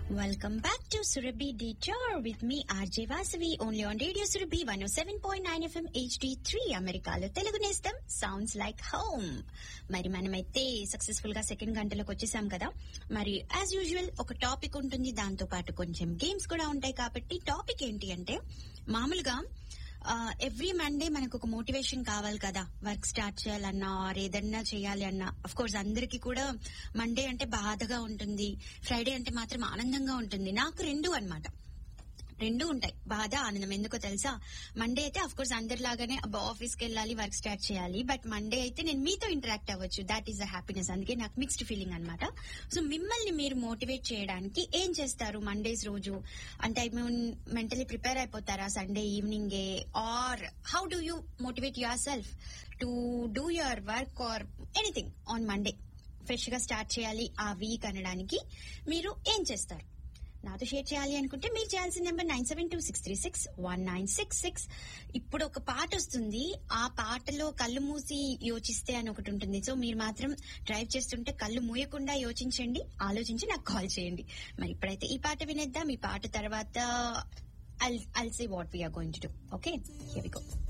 Welcome back to Surabhi Detour with me, RJ Vasavi, only on Radio Surabhi 107.9 FM HD3 అమెరికాలో తెలుగు నేస్తం sounds like home మరి మనమైతే successful గా second గంటలోకి వచ్చేసాం కదా మరి యాజ్ యూజువల్ ఒక టాపిక్ ఉంటుంది దాంతో పాటు కొంచెం గేమ్స్ కూడా ఉంటాయి కాబట్టి టాపిక్ ఏంటి అంటే మామూలుగా ఎవ్రీ మండే మనకు ఒక మోటివేషన్ కావాలి కదా వర్క్ స్టార్ట్ చేయాలన్నా ఆర్ ఏదన్నా చేయాలి అన్నా అఫ్ కోర్స్ అందరికి కూడా మండే అంటే బాధగా ఉంటుంది ఫ్రైడే అంటే మాత్రం ఆనందంగా ఉంటుంది నాకు రెండు అన్నమాట రెండు ఉంటాయి బాధ ఆనందం ఎందుకో తెలుసా మండే అయితే అఫ్ కోర్స్ అందరిలాగానే అబ్బా ఆఫీస్కి వెళ్ళాలి వర్క్ స్టార్ట్ చేయాలి బట్ మండే అయితే నేను మీతో ఇంటరాక్ట్ అవ్వచ్చు దాట్ ఈస్ అ హ్యాపీనెస్ అందుకే నాకు మిక్స్డ్ ఫీలింగ్ అనమాట సో మిమ్మల్ని మీరు మోటివేట్ చేయడానికి ఏం చేస్తారు మండేస్ రోజు అంటే ఐ మీన్ మెంటలీ ప్రిపేర్ అయిపోతారా సండే ఈవినింగే or how do you motivate yourself to do your work or anything on Monday fresh గా స్టార్ట్ చేయాలి ఆ వీక్ అనడానికి మీరు ఏం చేస్తారు నాతో షేర్ చేయాలి అనుకుంటే మీరు చేయాల్సిన number nine seven two six three six one nine six six ఇప్పుడు ఒక పాట వస్తుంది ఆ పాటలో కళ్ళు మూసి యోచిస్తే అని ఒకటి ఉంటుంది సో మీరు మాత్రం డ్రైవ్ చేస్తుంటే కళ్ళు మూయకుండా యోచించండి ఆలోచించి నాకు కాల్ చేయండి మరి ఇప్పుడైతే ఈ పాట వినేద్దాం ఈ పాట తర్వాత I'll I'll say what we are going to do okay here we go